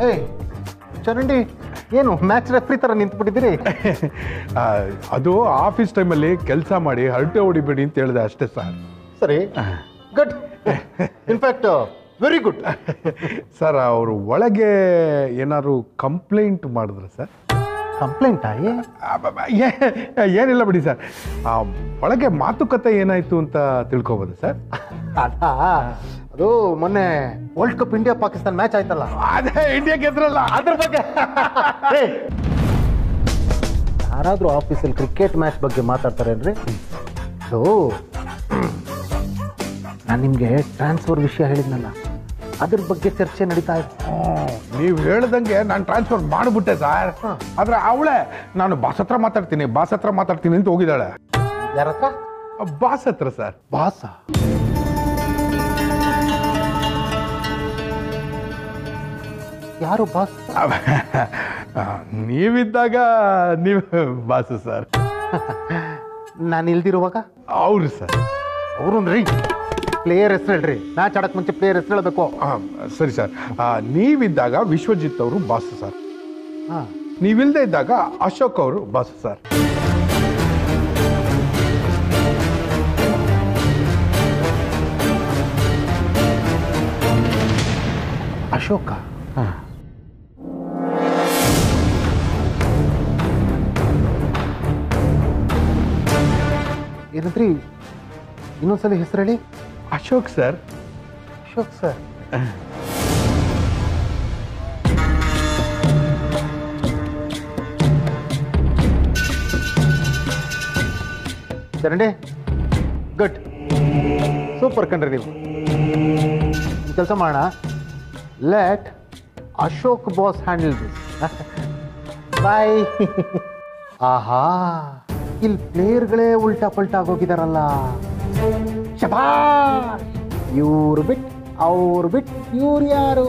ಏಯ್ ಚರಂಡಿ ಏನು ಮ್ಯಾಚ್ ರೆಫ್ರಿ ಥರ ನಿಂತ್ಬಿಟ್ಟಿದ್ದೀರಿ ಆ, ಅದು ಆಫೀಸ್ ಟೈಮಲ್ಲಿ ಕೆಲಸ ಮಾಡಿ ಹರಟೆ ಹೊಡಿಬೇಡಿ ಅಂತ ಹೇಳಿದೆ ಅಷ್ಟೇ ಸರ್ ಸರಿ good in fact very good sir ಅವರು ಒಳಗೆ ಏನಾದ್ರು ಕಂಪ್ಲೇಂಟ್ ಮಾಡಿದ್ರೆ ಸರ್ ಕಂಪ್ಲೇಂಟಾ ಏ ಅಬ್ಬಬ್ಬ, ಏ- ಏನಿಲ್ಲ ಬಿಡಿ ಸರ್ ಆ, ಒಳಗೆ ಮಾತುಕತೆ ಏನಾಯ್ತು ಅಂತ ತಿಳ್ಕೊಬೋದು ಸರ್ ಅಲ್ಲ ಅದು ಮೊನ್ನೆ world cup India Pakistan match ಆಯ್ತಲ್ಲ ಅದೇ ಇಂಡಿಯಾ ಗೆದ್ರಲ್ಲ ಅದ್ರ ಬಗ್ಗೆ ಏ, ಯಾರಾದ್ರೂ ಆಫೀಸಲ್ಲಿ ಕ್ರಿಕೆಟ್ ಮ್ಯಾಚ್ ಬಗ್ಗೆ ಮಾತಾಡ್ತಾರೇನ್ರಿ ಅದು ನಾನು ನಿಮಗೆ ಟ್ರಾನ್ಸ್ಫರ್ ವಿಷಯ ಹೇಳಿದ್ನಲ್ಲ ಅದ್ರ ಬಗ್ಗೆ ಚರ್ಚೆ ನಡೀತಾ ಇದೆ ನೀವು ಹೇಳ್ದಂಗೆ ನಾನು ಟ್ರಾನ್ಸ್ಫರ್ ಮಾಡಿಬಿಟ್ಟೆ ಸರ್ ಹಾ. ಆದ್ರೆ ಅವಳೆ ನಾನು ಬಾಸ್ ಹತ್ರ ಮಾತಾಡ್ತೀನಿ ಬಾಸ್ ಹತ್ರ ಮಾತಾಡ್ತೀನಿ ಅಂತ ಹೋಗಿದ್ದಾಳೆ ಯಾರ ಹತ್ರ ಬಾಸ್ ಹತ್ರ ಸರ್ ಬಾಸ ಯಾರು ಬಾಸ್ ನೀವಿದ್ದಾಗ ನೀವು ಬಾಸು ಸರ್ ನಾನು ಇಲ್ದಿರುವಾಗ ಅವ್ರು ಸರ್ ಅವರು ರೀ ಪ್ಲೇಯರ್ ಹೆಸರು ಹೇಳ್ರಿ ಮ್ಯಾಚ್ ಆಡಕ್ ಮುಂಚೆ ಪ್ಲೇಯರ್ ಹೆಸರು ಹೇಳ್ಬೇಕು ಆ, ಸರಿ ಸರ್ ಆ, ನೀವಿದ್ದಾಗ ವಿಶ್ವಜಿತ್ ಅವರು ಬಾಸು ಸರ್ ಹಾ ನೀವಿಲ್ದೇ ಇದ್ದಾಗ ಅಶೋಕ್ ಅವರು ಬಾಸು ಸರ್ ಅಶೋಕ ಏನಂದ್ರಿ ಇನ್ನೊಂದ್ಸಲ ಹೆಸರು ಹೇಳಿ ಅಶೋಕ್ ಸರ್ ಅಶೋಕ್ ಸರ್ ಚರಂಡಿ ಗುಡ್ ಸೂಪರ್ ಕಣ್ರಿ ನೀವು ಕೆಲಸ ಮಾಡೋಣ let Ashok boss handle this boy ಆಹಾ ಇಲ್ಲಿ ಪ್ಲೇಯರ್ಗಳೇ ಉಲ್ಟಾ ಪಲ್ಟಾ ಆಗೋಗಿದಾರಲ್ಲ ಶಬಾಷ್ ಇವ್ರು ಬಿಟ್ ಅವ್ರು ಬಿಟ್ ಇವ್ರು ಯಾರು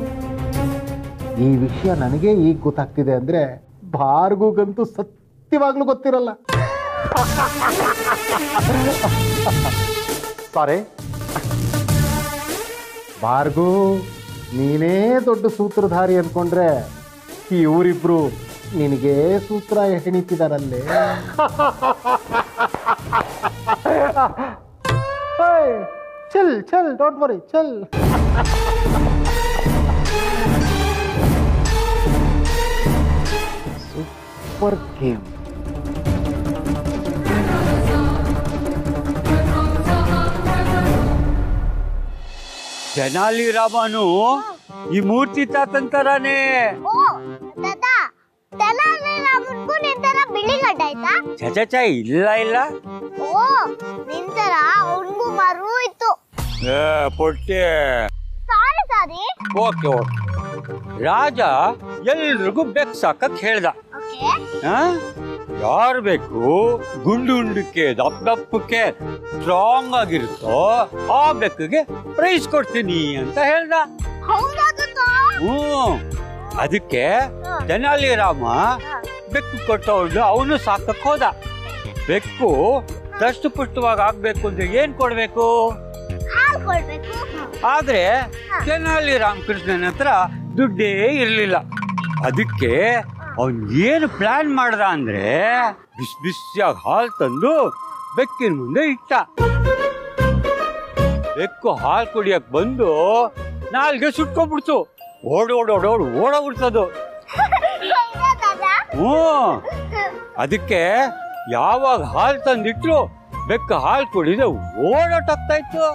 ಈ ವಿಷಯ ನನಗೆ ಈಗ ಗೊತ್ತಾಗ್ತಿದೆ ಅಂದ್ರೆ ಭಾರ್ಗುಗಂತೂ ಸತ್ಯವಾಗ್ಲೂ ಗೊತ್ತಿರಲ್ಲ ಸಾರಿ ಭಾರ್ಗು ನೀನೇ ದೊಡ್ಡ ಸೂತ್ರಧಾರಿ ಅನ್ಕೊಂಡ್ರೆ ಇವರಿಬ್ರು ನಿನಗೆ ಸೂತ್ರ ಹೆಣಿತಿದಾರಲ್ಲೇ ಚಲ್ ಚಲ್ ಡೋಂಟ್ ವರಿ ಚಲ್ ಸೂಪರ್ ಗೇಮ್ ತೆನಾಲಿ ರಾಮನು ಈ ಮೂರ್ತಿ ತಾತಂತರಾನೇ ಓ ತಾತ ತೆನಾಲಿ ರಾಮನ್ಗೂ ನಿನ್ ತರ ಬಿಳಿ ಗಡ್ಡ ಆಯ್ತಾ ಚಚ ಇಲ್ಲ ಇಲ್ಲ ಓ ನಿನ್ ತರ ಅವನ್ಗೂ ಮರು ಇತ್ತು ಏ, ಪೊಟ್ಟೆ ಸಾರಿ ಸಾರಿ ಓಕೆ ಓಕೆ ರಾಜ ಎಲ್ರಿಗೂ ಬೆಕ್ ಸಾಕಕ್ ಹೇಳ್ದ ಓಕೆ ಆ? ಯಾರು ಬೇಕು ಗುಂಡು ಉಂಡಕ್ಕೆ ದಪ್ಪ ದಪ್ಪಕ್ಕೆ ಸ್ಟ್ರಾಂಗ್ ಆಗಿರುತ್ತೋ ಆ ಬೆಕ್ಕಿಗೆ ಪ್ರೈಸ್ ಕೊಡ್ತೀನಿ ಅಂತ ಹೇಳ್ದ ಹೌದಾ ತಾತ ಹ್ಮ್ ಅದಕ್ಕೆ ತೆನಾಲಿ ರಾಮ ಬೆಕ್ಕು ಕೊಟ್ಟವಳು ಅವನು ಸಾಕಕ್ ಹೋದ ಬೆಕ್ಕು ದಷ್ಟು ಪುಷ್ಟವಾಗಿ ಆಗ್ಬೇಕು ಅಂದ್ರೆ ಏನ್ ಕೊಡ್ಬೇಕು ಹಾಲು ಕೊಡ್ಬೇಕು ಆದ್ರೆ ತೆನಾಲಿ ರಾಮಕೃಷ್ಣನ ಹತ್ರ ದುಡ್ಡೇ ಇರ್ಲಿಲ್ಲ ಅದಕ್ಕೆ ಅವನ್ ಏನು ಪ್ಲಾನ್ ಮಾಡ್ದ ಅಂದ್ರೆ ಬಿಸಿ ಬಿಸಿಯಾಗಿ ಹಾಲು ತಂದು ಬೆಕ್ಕಿನ ಮುಂದೆ ಇಟ್ಟ ಬೆಕ್ಕು ಹಾಲು ಕುಡಿಯಕ್ ಬಂದು ನಾಲ್ಗೆ ಸುಟ್ಕೊಂಡ್ಬಿಡ್ತು ಓಡ್ ಓಡ್ ಓಡ್ ಓಡ್ ಓಡೋಗ್ಬಿಡ್ತದು ಹೌದಾ ತಾತ ಹ್ಞೂ ಅದಕ್ಕೆ ಯಾವಾಗ ಹಾಲು ತಂದಿಟ್ರು ಬೆಕ್ಕು ಹಾಲು ಕುಡಿದು ಓಡೋಟಾಗ್ತಾ ಇತ್ತು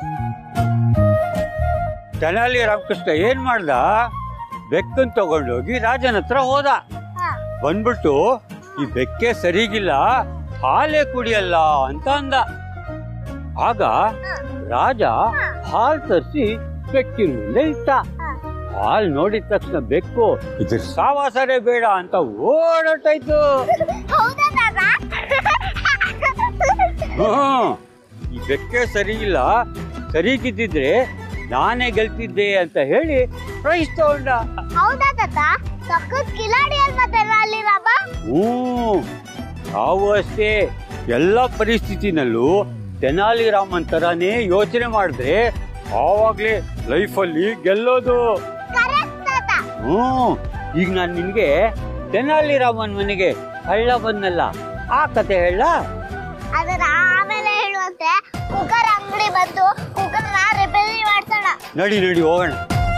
ತೆನಾಲಿ ರಾಮಕೃಷ್ಣ ಏನ್ ಮಾಡ್ದ ಬೆಕ್ಕನ್ ತಗೊಂಡೋಗಿ ರಾಜನ ಹತ್ರ ಹೋದ ಹಾ. ಬಂದ್ಬಿಟ್ಟು ಈ ಬೆಕ್ಕೆ ಸರಿಗಿಲ್ಲ ಹಾಲೇ ಕುಡಿಯಲ್ಲ ಅಂತ ಅಂದ ಆಗ ರಾಜ ಹಾಲ್ ತರಿಸಿ ಬೆಕ್ಕಿನ ಮುಂದೆ ಇಟ್ಟ ಹಾಲ್ ನೋಡಿದ ತಕ್ಷಣ ಬೆಕ್ಕು ಇದ್ರ ಸಾವಾಸನೆ ಬೇಡ ಅಂತ ಓಡೋಟಾಯ್ತು ಹೌದಾ ತಾತ ಹ್ಮ್ ಈ ಬೆಕ್ಕೆ ಸರಿ ಇಲ್ಲ ಸರಿಗಿದ್ದಿದ್ರೆ ನಾನೇ ಗೆಲ್ತಿದ್ದೆ ಅಂತ ಹೇಳಿ ಪ್ರೈಸ್ ತಗೊಂಡ ಹೌದಾ ತಾತ ಸಖತ್ ಕಿಲಾಡಿ ಅಲ್ವಾ ತೆನಾಲಿ ರಾಮ ಹ್ಮ್ ನಾವು ಅಷ್ಟೇ ಎಲ್ಲ ಪರಿಸ್ಥಿತಿನಲ್ಲೂ ತೆನಾಲಿ ರಾಮನ್ ತರಾನೇ ಯೋಚನೆ ಮಾಡಿದ್ರೆ ಆವಾಗ್ಲೇ ಲೈಫಲ್ಲಿ ಗೆಲ್ಲೋದು ಕರೆಕ್ಟ್ ತಾತ ಹ್ಞೂ ಈಗ ನಾನು ನಿನಗೆ ತೆನಾಲಿ ರಾಮನ್ ಮನೆಗೆ ಹಳ್ಳ ಬಂದಲ್ಲ ಆ ಕತೆ ಹೇಳ ಅದನ್ನ ಆಮೇಲೆ ಹೇಳುವಂತೆ ಕುಕ್ಕರ್ ಅಂಗಡಿ ಬಂದು ಕುಕ್ಕರ್ನ ರಿಪೇರಿ ಮಾಡ್ಸೋಣ ನಡಿ ನಡಿ ಹೋಗೋಣ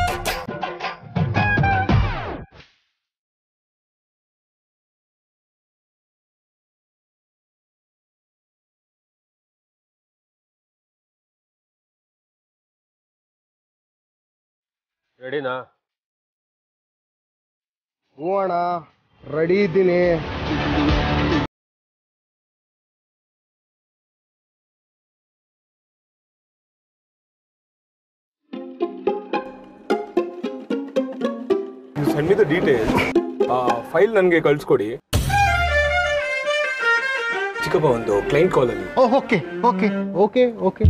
ರೆಡಿನಾ ಹ್ಞೂ ಅಣ್ಣ ರೆಡಿ ಇದ್ದೀನಿ send me the details file ನನಗೆ ಕಳಿಸ್ಕೊಡಿ ಚಿಕ್ಕಪ್ಪ ಒಂದು ಕ್ಲೈಂಟ್ ಕಾಲಲ್ಲಿ ಓಕೆ ಓಕೆ ಓಕೆ ಓಕೆ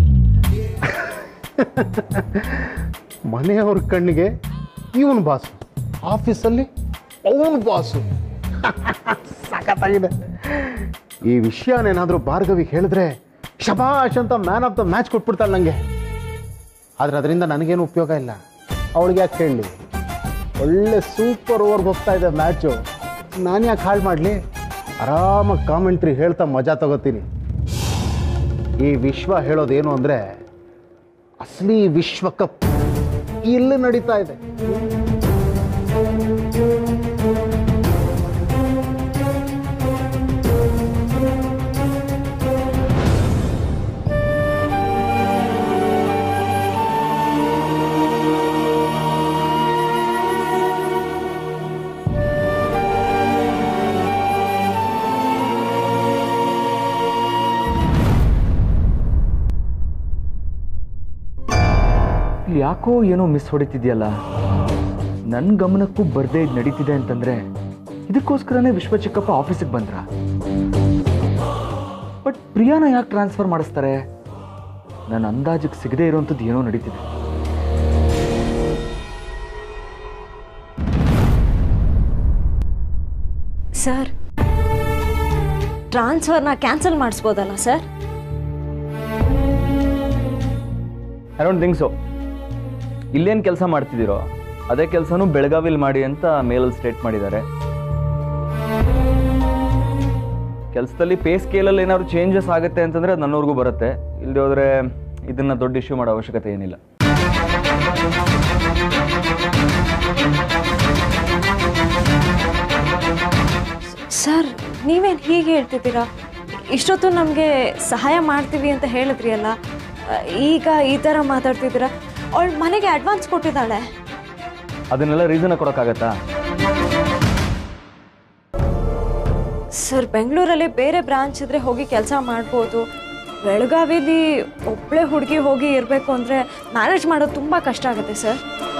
ಮನೆಯವ್ರ ಕಣ್ಣಿಗೆ ಇವನು ಬಾಸು ಆಫೀಸಲ್ಲಿ ಅವನು ಬಾಸು ಸಖತ್ತಾಗಿದೆ ಈ ವಿಷಯನೇನಾದರೂ ಭಾರ್ಗವಿಗೆ ಹೇಳಿದ್ರೆ ಶಬಾಷ್ ಅಂತ ಮ್ಯಾನ್ ಆಫ್ ದ ಮ್ಯಾಚ್ ಕೊಟ್ಬಿಡ್ತಾಳೆ ನನಗೆ ಆದರೆ ಅದರಿಂದ ನನಗೇನು ಉಪಯೋಗ ಇಲ್ಲ ಅವಳಿಗೆ ಯಾಕೆ ಹೇಳಲಿ ಒಳ್ಳೆ ಸೂಪರ್ ಓವರ್ಗೆ ಹೋಗ್ತಾ ಇದೆ ಮ್ಯಾಚು ನಾನು ಯಾಕೆ ಹಾಳು ಮಾಡಲಿ ಆರಾಮಾಗಿ ಕಾಮೆಂಟ್ರಿ ಹೇಳ್ತಾ ಮಜಾ ತಗೋತೀನಿ ಈ ವಿಶ್ವ ಹೇಳೋದೇನು ಅಂದರೆ ಅಸಲಿ ವಿಶ್ವಕಪ್ ಇಲ್ಲಿ ನಡೀತಾ ಇದೆ ಇಲ್ಲಿ ಯಾಕೋ ಏನೋ ಮಿಸ್ ಹೊಡಿತಿದ್ಯಲ್ಲ ನನ್ನ ಗಮನಕ್ಕೂ ಬರ್ದೇ ಇದು ನಡೀತಿದೆ ಅಂತಂದ್ರೆ ಇದಕ್ಕೋಸ್ಕರನೇ ವಿಶ್ವ ಚಿಕ್ಕಪ್ಪ ಆಫೀಸಿಗೆ ಬಂದ್ರ ಬಟ್ ಪ್ರಿಯಾನ ಯಾಕೆ ಟ್ರಾನ್ಸ್ಫರ್ ಮಾಡಿಸ್ತಾರೆ ನನ್ನ ಅಂದಾಜಿಗೆ ಸಿಗದೆ ಇರೋಂಥದ್ದು ಏನೋ ನಡೀತಿದೆ ಸರ್ ಟ್ರಾನ್ಸ್ಫರ್ನ ಕ್ಯಾನ್ಸಲ್ ಮಾಡಿಸ್ಬೋದಲ್ಲ sir I don't think so ಇಲ್ಲೇನು ಕೆಲಸ ಮಾಡ್ತಿದ್ದೀರೋ ಅದೇ ಕೆಲಸನೂ ಬೆಳಗಾವಿಲಿ ಮಾಡಿ ಅಂತ ಮೇಲಲ್ಲಿ ಸ್ಟೇಟ್ ಮಾಡಿದ್ದಾರೆ ಕೆಲಸದಲ್ಲಿ ಪೇ ಸ್ಕೇಲಲ್ಲಿ ಏನಾದ್ರು ಚೇಂಜಸ್ ಆಗುತ್ತೆ ಅಂತಂದ್ರೆ ಅದು ನನ್ನವ್ರಿಗೂ ಬರುತ್ತೆ ಇಲ್ಲದೆ ಹೋದ್ರೆ ಇದನ್ನ ದೊಡ್ಡ ಇಶ್ಯೂ ಮಾಡೋ ಅವಶ್ಯಕತೆ ಏನಿಲ್ಲ ಸರ್ ನೀವೇನು ಹೀಗೆ ಹೇಳ್ತಿದ್ದೀರಾ ಇಷ್ಟೊತ್ತು ನಮಗೆ ಸಹಾಯ ಮಾಡ್ತೀವಿ ಅಂತ ಹೇಳಿದ್ರಿ ಅಲ್ಲ ಈಗ ಈ ಥರ ಮಾತಾಡ್ತಿದ್ದೀರಾ ಅವಳು ಮನೆಗೆ ಅಡ್ವಾನ್ಸ್ ಕೊಟ್ಟಿದ್ದಾಳೆ ಅದನ್ನೆಲ್ಲ ರೀಸನ್ ಕೊಡೋಕ್ಕಾಗತ್ತಾ ಸರ್ ಬೆಂಗಳೂರಲ್ಲಿ ಬೇರೆ ಬ್ರಾಂಚ್ ಇದ್ರೆ ಹೋಗಿ ಕೆಲಸ ಮಾಡ್ಬೋದು ಬೆಳಗಾವಿಲಿ ಒಬ್ಬಳೆ ಹುಡುಗಿ ಹೋಗಿ ಇರಬೇಕು ಅಂದರೆ ಮ್ಯಾನೇಜ್ ಮಾಡೋದು ತುಂಬ ಕಷ್ಟ ಆಗುತ್ತೆ ಸರ್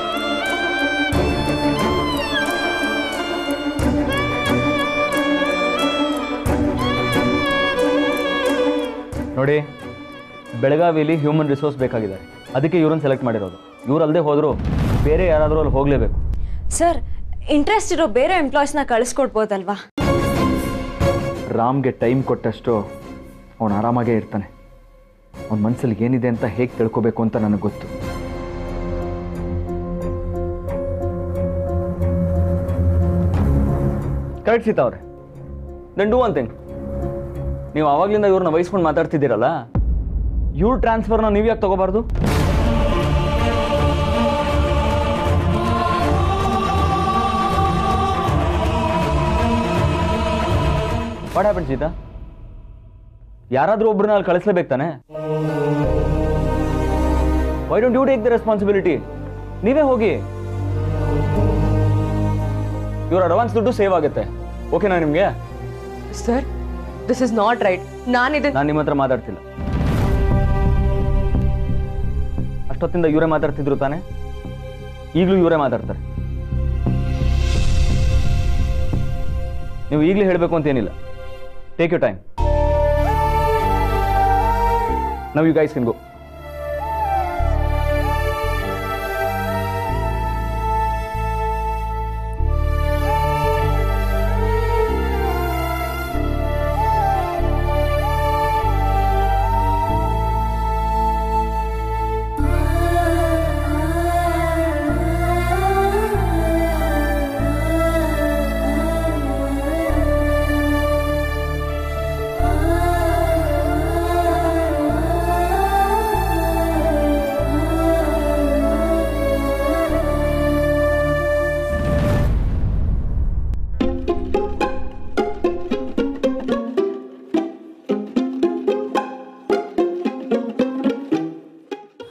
ನೋಡಿ ಬೆಳಗಾವಿಲಿ ಹ್ಯೂಮನ್ ರಿಸೋರ್ಸ್ ಬೇಕಾಗಿದೆ ಅದಕ್ಕೆ ಇವ್ರನ್ನ ಸೆಲೆಕ್ಟ್ ಮಾಡಿರೋದು ಇವ್ರು ಅಲ್ಲದೆ ಹೋದ್ರು ಬೇರೆ ಯಾರಾದರೂ ಅಲ್ಲಿ ಹೋಗಲೇಬೇಕು ಸರ್ ಇಂಟ್ರೆಸ್ಟ್ ಇರೋ ಬೇರೆ ಎಂಪ್ಲಾಯೀಸ್ನ ಕಳಿಸ್ಕೊಡ್ಬೋದಲ್ವಾ ರಾಮ್ಗೆ ಟೈಮ್ ಕೊಟ್ಟಷ್ಟು ಅವನು ಆರಾಮಾಗೇ ಇರ್ತಾನೆ ಅವನ ಮನಸ್ಸಲ್ಲಿ ಏನಿದೆ ಅಂತ ಹೇಗೆ ತಿಳ್ಕೊಬೇಕು ಅಂತ ನನಗೆ ಗೊತ್ತು ಕರೆಕ್ಟ್ ಸೀತಾ ಅವ್ರೆ ದೆನ್ ಡೂ ಒನ್ ಥಿಂಗ್ ನೀವು ಆವಾಗಲಿಂದ ಇವ್ರನ್ನ ವಹಿಸ್ಕೊಂಡು ಮಾತಾಡ್ತಿದ್ದೀರಲ್ಲ ಇವ್ರ ಟ್ರಾನ್ಸ್ಫರ್ನ ನೀವು ಯಾಕೆ ತಗೋಬಾರ್ದು ವಾಟ್ ಹ್ಯಾಪನ್ ಸೀತಾ ಯಾರಾದ್ರೂ ಒಬ್ರನ್ನ ಅಲ್ಲಿ ಕಳಿಸ್ಲೇಬೇಕು ತಾನೆ why don't you take the responsibility ನೀವೇ ಹೋಗಿ ಇವ್ರ ಅಡ್ವಾನ್ಸ್ ದುಡ್ಡು ಸೇವ್ ಆಗುತ್ತೆ ಓಕೆನಾ ನಿಮಗೆ sir this is not right ನಾನು ಇದನ್ನ ನಾನು ನಿಮ್ಮ ಹತ್ರ ಮಾತಾಡ್ತಿಲ್ಲ ಅಷ್ಟೊತ್ತಿಂದ ಇವರೇ ಮಾತಾಡ್ತಿದ್ರು ತಾನೆ ಈಗಲೂ ಇವರೇ ಮಾತಾಡ್ತಾರೆ ನೀವು ಈಗಲೇ ಹೇಳಬೇಕು ಅಂತ ಏನಿಲ್ಲ ಟೇಕ್ ಯು ಟೈಮ್ ನಾವು ಯು ಗೈಸ್ ಕೆನ್ ಗೋ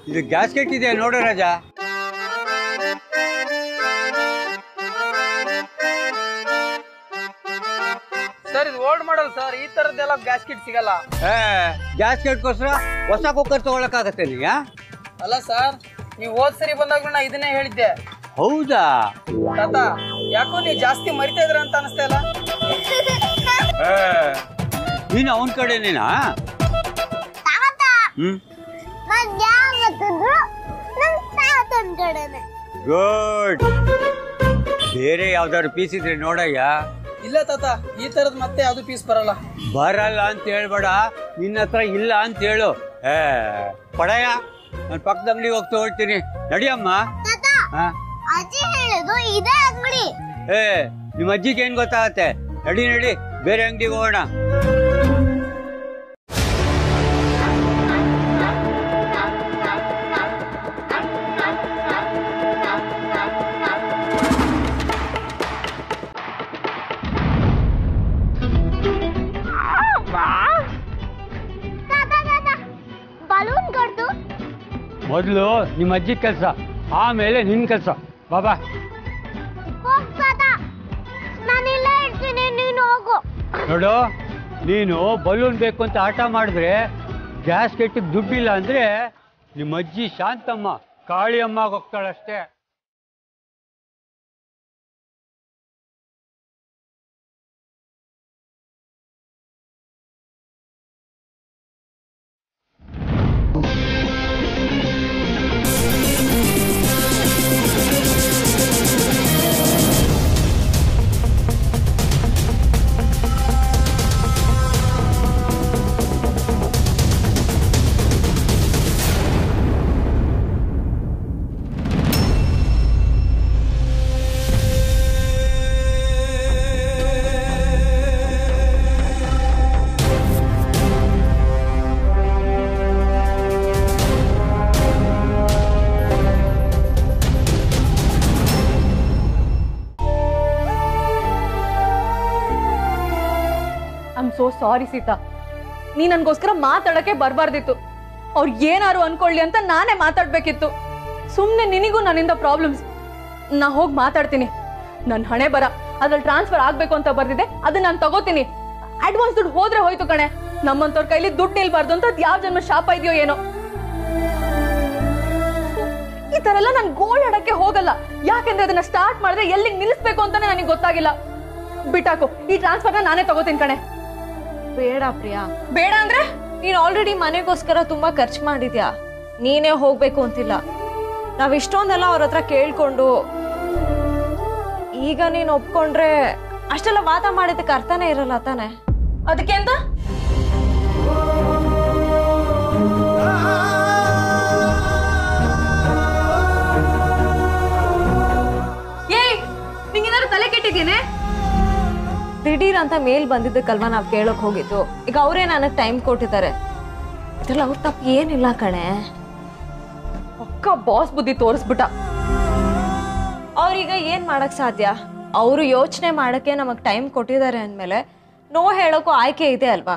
ಇದು ಗ್ಯಾಸ್ಕೆಟ್ ಇದೆ ನೋಡು ರಾಜ ಸರ್ ಇದು ಓಲ್ಡ್ ಮಾಡಲ್ ಸರ್ ಈ ತರದ್ದೆಲ್ಲ ಗ್ಯಾಸ್ಕಿಟ್ ಸಿಗಲ್ಲ ಏ ಗ್ಯಾಸ್ಕೆಟ್ಗೋಸ್ಕರ ಹೊಸ ಕುಕ್ಕರ್ ತಗೊಳಕ್ಕಾಗತ್ತೆ ನೀ ಆ? ಅಲ್ಲ ಸರ್ ನೀವು ಹೋದ್ ಸರಿ ಬಂದಾಗ ನಾ ಇದನ್ನೇ ಹೇಳಿದ್ದೆ ಹೌದಾ ತಾತ ಯಾಕೋ ನೀವು ಜಾಸ್ತಿ ಮರಿತಾ ಇದ್ರ ಅಂತ ಅನಿಸ್ತಾ ಇಲ್ಲ ಏ, ನೀನು ಅವನ ಕಡೆನೇನಾ ತಾತ ಹ್ಮ್ ನಾನ್ ಯಾವತ್ತಿದ್ರು ನನ್ ತಾತನ ಕಡೆನೆ ಗುಡ್ ಬೇರೆ ಯಾವ್ದಾದ್ರು ಪೀಸ್ ಇದ್ರೆ ನೋಡಯ್ಯ ಇಲ್ಲ ತಾತ ಈ ತರದ್ ಮತ್ತೆ ಯಾವ್ದು ಪೀಸ್ ಬರಲ್ಲ ಬರಲ್ಲ ಅಂತ ಹೇಳ್ಬೇಡ ನಿನ್ನ ಹತ್ರ ಇಲ್ಲ ಅಂತ ಹೇಳು ಏ ಪಡಯ ನಾನು ಪಕ್ಕದ ಅಂಗಡಿಗೆ ಹೋಗಿ ತಗೊಳ್ತೀನಿ ನಡಿಯಮ್ಮ ತಾತ ಹಾ ಅಜ್ಜಿ ಹೇಳಿದ್ರು ಇದೇ ಅಂಗಡಿ ಏ ನಿಮ್ಮ ಅಜ್ಜಿಗೆ ಏನ್ ಗೊತ್ತಾಗತ್ತೆ ನಡಿ ನಡಿ ಬೇರೆ ಅಂಗಡಿಗೆ ಹೋಗೋಣ ತಾತ ತಾತ ಬಲೂನ್ ಕಡ್ದು ಮೊದಲು ನಿಮ್ಮ ಅಜ್ಜಿ ಕೆಲಸ ಆಮೇಲೆ ನಿನ್ ಕೆಲಸ ಬಾಬಾ ಹೋಗ್ ತಾತ ನಾನು ಇಲ್ಲೇ ಇರ್ತೀನಿ ನೀನು ಹೋಗು ನೋಡು ನೀನು ಬಲೂನ್ ಬೇಕು ಅಂತ ಆಟ ಮಾಡಿದ್ರೆ ಗ್ಯಾಸ್ ಕೆಟ್ಟಿಗೆ ದುಡ್ಡಿಲ್ಲ ಅಂದ್ರೆ ನಿಮ್ಮ ಅಜ್ಜಿ ಶಾಂತಮ್ಮ ಕಾಳಿಯಮ್ಮ ಹೋಗ್ತಾಳಷ್ಟೇ I am so sorry Seetha ನೀ ನನ್ಗೋಸ್ಕರ ಮಾತಾಡಕ್ಕೆ ಬರ್ಬಾರ್ದಿತ್ತು ಅವ್ರು ಏನಾರು ಅನ್ಕೊಳ್ಳಿ ಅಂತ ನಾನೇ ಮಾತಾಡ್ಬೇಕಿತ್ತು ಸುಮ್ಮನೆ ನಿನಗೂ ನನ್ನಿಂದ ಪ್ರಾಬ್ಲಮ್ಸ್ ನಾ ಹೋಗಿ ಮಾತಾಡ್ತೀನಿ ನನ್ನ ಹಣೆ ಬರ ಅದ್ರಲ್ಲಿ ಟ್ರಾನ್ಸ್ಫರ್ ಆಗ್ಬೇಕು ಅಂತ ಬರ್ದಿದೆ ಅದನ್ನ ನಾನು ತಗೋತೀನಿ ಅಡ್ವಾನ್ಸ್ ದುಡ್ಡು ಹೋದ್ರೆ ಹೋಯ್ತು ಕಣೆ ನಮ್ಮಂತವ್ರ ಕೈಲಿ ದುಡ್ಡು ನಿಲ್ಬಾರ್ದು ಅಂತ ಯಾವ ಜನ್ಮ ಶಾಪ ಇದೆಯೋ ಏನೋ ಈ ತರ ಎಲ್ಲ ನಾನು ಗೋಳ್ ಆಡಕ್ಕೆ ಹೋಗಲ್ಲ ಯಾಕೆಂದ್ರೆ ಅದನ್ನ ಸ್ಟಾರ್ಟ್ ಮಾಡಿದ್ರೆ ಎಲ್ಲಿಗೆ ನಿಲ್ಲಿಸ್ಬೇಕು ಅಂತಾನೆ ನನಗೆ ಗೊತ್ತಾಗಿಲ್ಲ ಬಿಟ್ಟಾಕು ಈ ಟ್ರಾನ್ಸ್ಫರ್ನ ನಾನೇ ತಗೋತೀನಿ ಕಣೆ ಬೇಡ ಪ್ರಿಯಾ ಬೇಡ ಅಂದ್ರೆ ನೀನ್ ಆಲ್ರೆಡಿ ಮನೆಗೋಸ್ಕರ ತುಂಬಾ ಖರ್ಚು ಮಾಡಿದ್ಯಾ ನೀನೇ ಹೋಗ್ಬೇಕು ಅಂತಿಲ್ಲ ನಾವ್ ಇಷ್ಟೊಂದೆಲ್ಲ ಅವ್ರ ಹತ್ರ ಕೇಳ್ಕೊಂಡು ಈಗ ನೀನ್ ಒಪ್ಕೊಂಡ್ರೆ ಅಷ್ಟೆಲ್ಲ ವಾದ ಮಾಡಿದಕ್ಕೆ ಅರ್ಥನೇ ಇರಲ್ಲ ತಾನೆ ಅದಕ್ಕೆ ಅಂತ ಏಯ್ ನಿಂಗೇನಾದ್ರು ತಲೆ ಕೆಟ್ಟಿದ್ದೇನೆ ದಿಢೀರ್ ಅಂತ ಮೇಲ್ ಬಂದಿದ್ದಕ್ಕಲ್ವಾ ನಾವ್ ಕೇಳಕ್ ಹೋಗಿದ್ದು ಈಗ ಅವರೇ ನನಗ್ ಟೈಮ್ ಕೊಟ್ಟಿದ್ದಾರೆ ಇದ್ರಲ್ಲಿ ಅವ್ರ ತಪ್ಪು ಏನಿಲ್ಲ ಕಣೆ ಅಕ್ಕ ಬಾಸ್ ಬುದ್ಧಿ ತೋರಿಸ್ಬಿಟ್ಟ ಅವ್ರೀಗ ಏನ್ ಮಾಡಕ್ ಸಾಧ್ಯ ಅವರು ಯೋಚನೆ ಮಾಡಕ್ಕೆ ನಮಗ್ ಟೈಮ್ ಕೊಟ್ಟಿದ್ದಾರೆ ಅಂದ್ಮೇಲೆ ನೋ ಹೇಳೋಕ್ಕೂ ಆಯ್ಕೆ ಇದೆ ಅಲ್ವಾ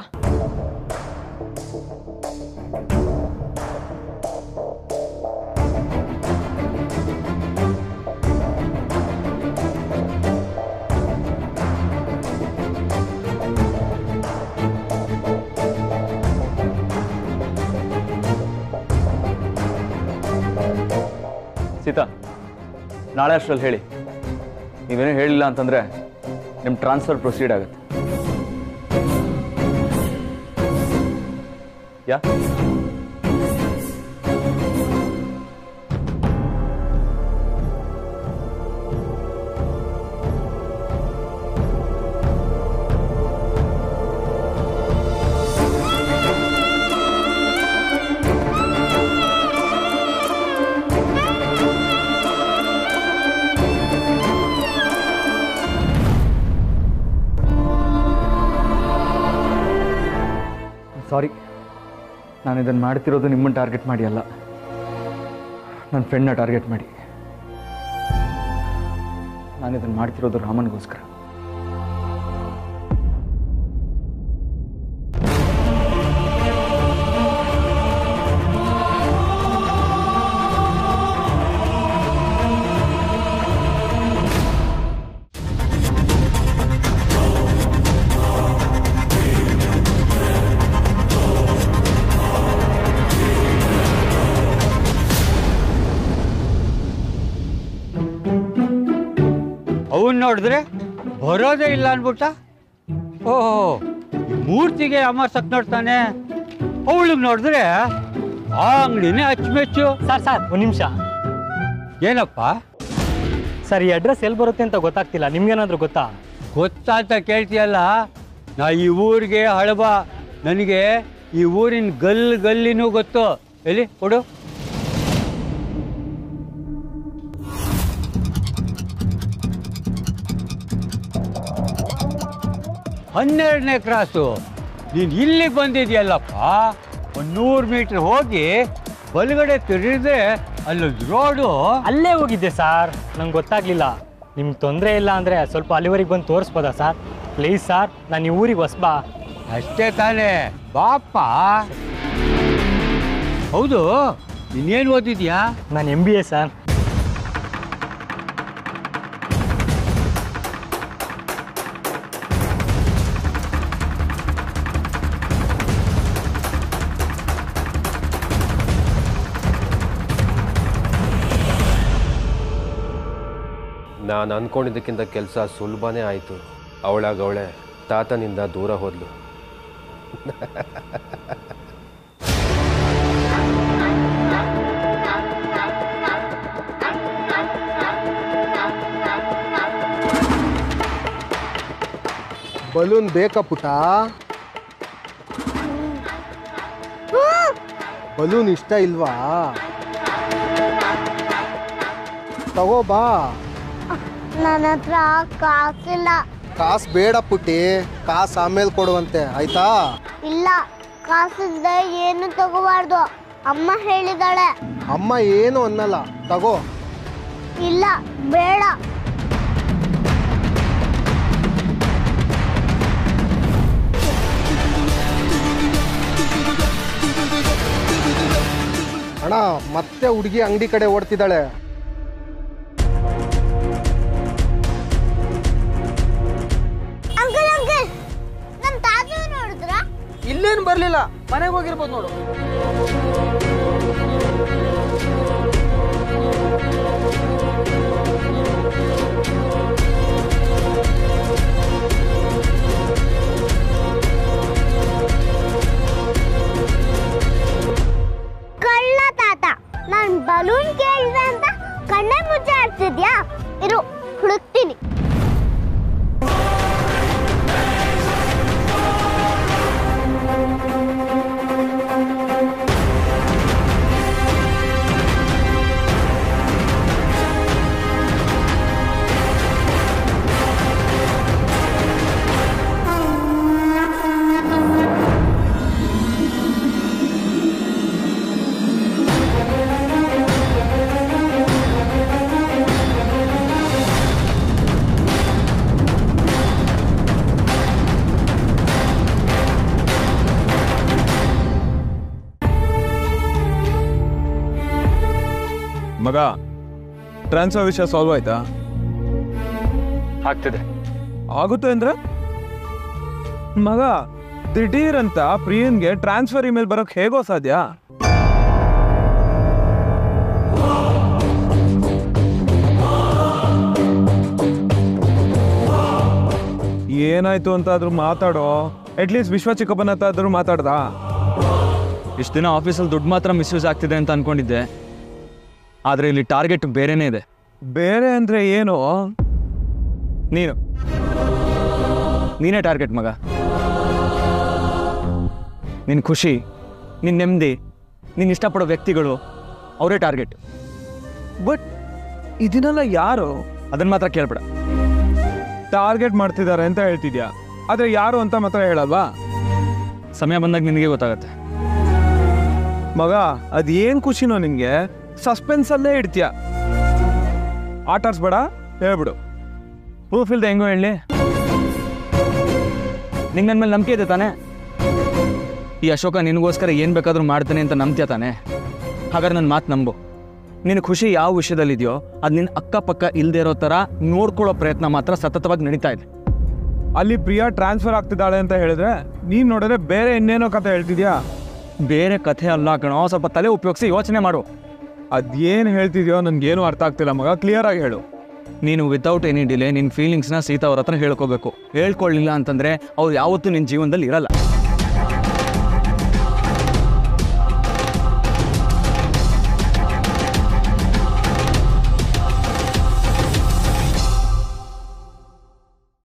ಸೀತಾ ನಾಳೆ ಅಷ್ಟರಲ್ಲಿ ಹೇಳಿ ನೀವೇನೂ ಹೇಳಿಲ್ಲ ಅಂತಂದರೆ ನಿಮ್ಮ ಟ್ರಾನ್ಸ್ಫರ್ ಪ್ರೊಸೀಡ್ ಆಗುತ್ತೆ ಯಾ ಸಾರಿ ನಾನು ಇದನ್ನು ಮಾಡ್ತಿರೋದು ನಿಮ್ಮನ್ನು ಟಾರ್ಗೆಟ್ ಮಾಡಿ ಅಲ್ಲ ನನ್ನ ಫ್ರೆಂಡ್ನ ಟಾರ್ಗೆಟ್ ಮಾಡಿ ನಾನು ಇದನ್ನು ಮಾಡ್ತಿರೋದು ರಾಮನ್ಗೋಸ್ಕರ ಅವನ್ ನೋಡಿದ್ರೆ ಬರೋದೇ ಇಲ್ಲ ಅನ್ಬಿಟ್ಟ ಓಹೋ ಈ ಮೂರ್ತಿಗೆ ಅಮರ್ಸಕ್ ನೋಡ್ತಾನೆ ಅವಳಿಗೆ ನೋಡಿದ್ರೆ ಆ ಅಂಗಡಿನೇ ಅಚ್ಚುಮೆಚ್ಚು ಸರ್ ಸರ್ ಒಂದು ನಿಮಿಷ ಏನಪ್ಪ ಸರ್ ಈ ಅಡ್ರೆಸ್ ಎಲ್ಲಿ ಬರುತ್ತೆ ಅಂತ ಗೊತ್ತಾಗ್ತಿಲ್ಲ ನಿಮ್ಗೇನಾದ್ರೂ ಗೊತ್ತಾ ಗೊತ್ತಾ ಅಂತ ಕೇಳ್ತೀಯಲ್ಲ ನಾ ಈ ಊರಿಗೆ ಹಳಬ ನನಗೆ ಈ ಊರಿನ ಗಲ್ ಗಲ್ಲಿನೂ ಗೊತ್ತು ಎಲ್ಲಿ ಕೊಡು ಹನ್ನೆರಡನೇ ಕ್ರಾಸು ನೀನು ಇಲ್ಲಿಗೆ ಬಂದಿದ್ಯಲ್ಲಪ್ಪ ಒಂದು ನೂರು ಮೀಟ್ರ್ ಹೋಗಿ ಬಲಗಡೆ ತಿರುಗಿದ್ರೆ ಅಲ್ಲೊಂದು ರೋಡು ಅಲ್ಲೇ ಹೋಗಿದ್ದೆ ಸರ್ ನಂಗೆ ಗೊತ್ತಾಗ್ಲಿಲ್ಲ ನಿಮ್ಗೆ ತೊಂದರೆ ಇಲ್ಲ ಅಂದರೆ ಸ್ವಲ್ಪ ಅಲ್ಲಿವರೆಗೆ ಬಂದು ತೋರಿಸ್ಬೋದಾ ಸರ್ ಪ್ಲೀಸ್ ಸರ್ ನಾನು ಈ ಊರಿಗೆ ಹೊಸ್ಬಾ ಅಷ್ಟೇ ತಾನೇ ಬಾಪ ಹೌದು ನೀನೇನು ಓದಿದ್ಯಾ ನಾನು ಎಮ್ ಬಿ ಎ ಸರ್ ನಾನು ಅನ್ಕೊಂಡಿದ್ದಕ್ಕಿಂತ ಕೆಲಸ ಸುಲಭನೇ ಆಯಿತು ಅವಳಾಗ ಅವಳೆ ತಾತನಿಂದ ದೂರ ಹೋದ್ಲು ಬಲೂನ್ ಬೇಕಾ ಪುಟ ಬಲೂನ್ ಇಷ್ಟ ಇಲ್ವಾ ತಗೋ ಬಾ ನನ್ನ ಹತ್ರ ಕಾಸಿಲ್ಲ ಕಾಸು ಬೇಡ ಪುಟ್ಟಿ ಕಾಸು ಆಮೇಲೆ ಕೊಡುವಂತೆ ಆಯ್ತಾ ಇಲ್ಲ ಕಾಸಿಲ್ದೆ ಏನು ತಗೋಬಾರ್ದು ಅಮ್ಮ ಹೇಳಿದಾಳೆ ಅಮ್ಮ ಏನು ಅನ್ನಲ್ಲ ತಗೋ ಇಲ್ಲ ಬೇಡ ಅಣ್ಣ ಮತ್ತೆ ಹುಡುಗಿ ಅಂಗಡಿ ಕಡೆ ಓಡ್ತಿದ್ದಾಳೆ ಅಂಕಲ್ ಅಂಕಲ್ ನಮ್ಮ ತಾತ ನೋಡಿದ್ರ ಇಲ್ಲೇನು ಬರ್ಲಿಲ್ಲ ಮನೆಗೆ ಹೋಗಿರ್ಬೋದು ನೋಡು ಕಳ್ಳ ತಾತ ನಾನ್ ಬಲೂನ್ ಕೇಳಿದೆ ಅಂತ ಕಣ್ಣೇ ಮುಚ್ಚೆ ಆಡ್ತಿದ್ಯಾ ಇರು ಹುಡುಕ್ತೀನಿ ಮಗ ಟ್ರಾನ್ಸ್ಫರ್ ವಿಷಯ ಸಾಲ್ವ್ ಆಯ್ತಾ ಆಗ್ತಿದೆ ಆಗುತ್ತೆ ಅಂದ್ರೆ ಮಗ ದಿಢೀರ್ ಅಂತ ಪ್ರಿಯನ್ಗೆ ಟ್ರಾನ್ಸ್ಫರ್ ಇಮೇಲ್ ಬರೋಕ್ ಹೇಗೋ ಸಾಧ್ಯ ಏನಾಯ್ತು ಅಂತ ಆದ್ರೂ ಮಾತಾಡೋ ಅಟ್ಲೀಸ್ಟ್ ವಿಶ್ವ ಚಿಕ್ಕಪ್ಪನ ಹತ್ರ ಆದ್ರೂ ಮಾತಾಡ್ದಾ ಇಷ್ಟು ದಿನ ಆಫೀಸಲ್ಲಿ ದುಡ್ಡು ಮಾತ್ರ ಮಿಸ್ಯೂಸ್ ಆಗ್ತಿದೆ ಅಂತ ಅನ್ಕೊಂಡಿದ್ದೆ ಆದರೆ ಇಲ್ಲಿ ಟಾರ್ಗೆಟ್ ಬೇರೆನೇ ಇದೆ ಬೇರೆ ಅಂದ್ರೆ ಏನು ನೀನು ನೀನೇ ಟಾರ್ಗೆಟ್ ಮಗ ನಿನ್ನ ಖುಷಿ ನಿನ್ನ ನೆಮ್ಮದಿ ನೀನು ಇಷ್ಟಪಡೋ ವ್ಯಕ್ತಿಗಳು ಅವರೇ ಟಾರ್ಗೆಟ್ ಬಟ್ ಇದನ್ನೆಲ್ಲ ಯಾರು ಅದನ್ನ ಮಾತ್ರ ಕೇಳ್ಬೇಡ ಟಾರ್ಗೆಟ್ ಮಾಡ್ತಿದ್ದಾರೆ ಅಂತ ಹೇಳ್ತಿದ್ಯಾ ಆದ್ರೆ ಯಾರು ಅಂತ ಮಾತ್ರ ಹೇಳಲ್ವಾ ಸಮಯ ಬಂದಾಗ ನಿನಗೆ ಗೊತ್ತಾಗುತ್ತೆ ಮಗ ಅದೇನ್ ಖುಷಿನೋ ನಿನ್ಗೆ ಸಸ್ಪೆನ್ಸ್ ಅಲ್ಲೇ ಇಡ್ತೀಯ ಆಟ ಆಡ್ಸ್ಬೇಡ ಹೇಳ್ಬಿಡು ಪ್ರೂಫ್ ಇಲ್ದೆ ಹೆಂಗೋ ಹೇಳಿ ನಿಂಗೆ ನನ್ನ ಮೇಲೆ ನಂಬಿಕೆ ಇದೆ ತಾನೇ ಈ ಅಶೋಕ ನಿನಗೋಸ್ಕರ ಏನು ಬೇಕಾದರೂ ಮಾಡ್ತಾನೆ ಅಂತ ನಂಬ್ತೀಯ ತಾನೆ ಹಾಗಾದ್ರೆ ನನ್ನ ಮಾತು ನಂಬು ನಿನ್ನ ಖುಷಿ ಯಾವ ವಿಷಯದಲ್ಲಿದೆಯೋ ಅದು ನಿನ್ನ ಅಕ್ಕಪಕ್ಕ ಇಲ್ಲದೆ ಇರೋ ಥರ ನೋಡ್ಕೊಳ್ಳೋ ಪ್ರಯತ್ನ ಮಾತ್ರ ಸತತವಾಗಿ ನಡೀತಾ ಇದೆ ಅಲ್ಲಿ ಪ್ರಿಯಾ ಟ್ರಾನ್ಸ್ಫರ್ ಆಗ್ತಿದ್ದಾಳೆ ಅಂತ ಹೇಳಿದ್ರೆ ನೀನ್ ನೋಡಿದ್ರೆ ಬೇರೆ ಇನ್ನೇನೋ ಕತೆ ಹೇಳ್ತಿದ್ಯಾ ಬೇರೆ ಕಥೆ ಅಲ್ಲ ಕಣೋ ಸ್ವಲ್ಪ ತಲೆ ಉಪಯೋಗಿಸಿ ಯೋಚನೆ ಮಾಡು ಅದೇನು ಹೇಳ್ತಿದ್ಯೋ ನನ್ಗೇನು ಅರ್ಥ ಆಗ್ತಿಲ್ಲ ಮಗ ಕ್ಲಿಯರ್ ಆಗಿ ಹೇಳು ನೀನು ವಿತೌಟ್ ಎನಿ ಡಿಲೇ ನಿನ್ನ ಫೀಲಿಂಗ್ಸ್ನ ಸೀತಾ ಅವ್ರ ಹತ್ರ ಹೇಳ್ಕೋಬೇಕು ಹೇಳ್ಕೊಳ್ಳಿಲ್ಲ ಅಂತಂದರೆ ಅವ್ರು ಯಾವತ್ತೂ ನಿನ್ನ ಜೀವನದಲ್ಲಿ ಇರಲ್ಲ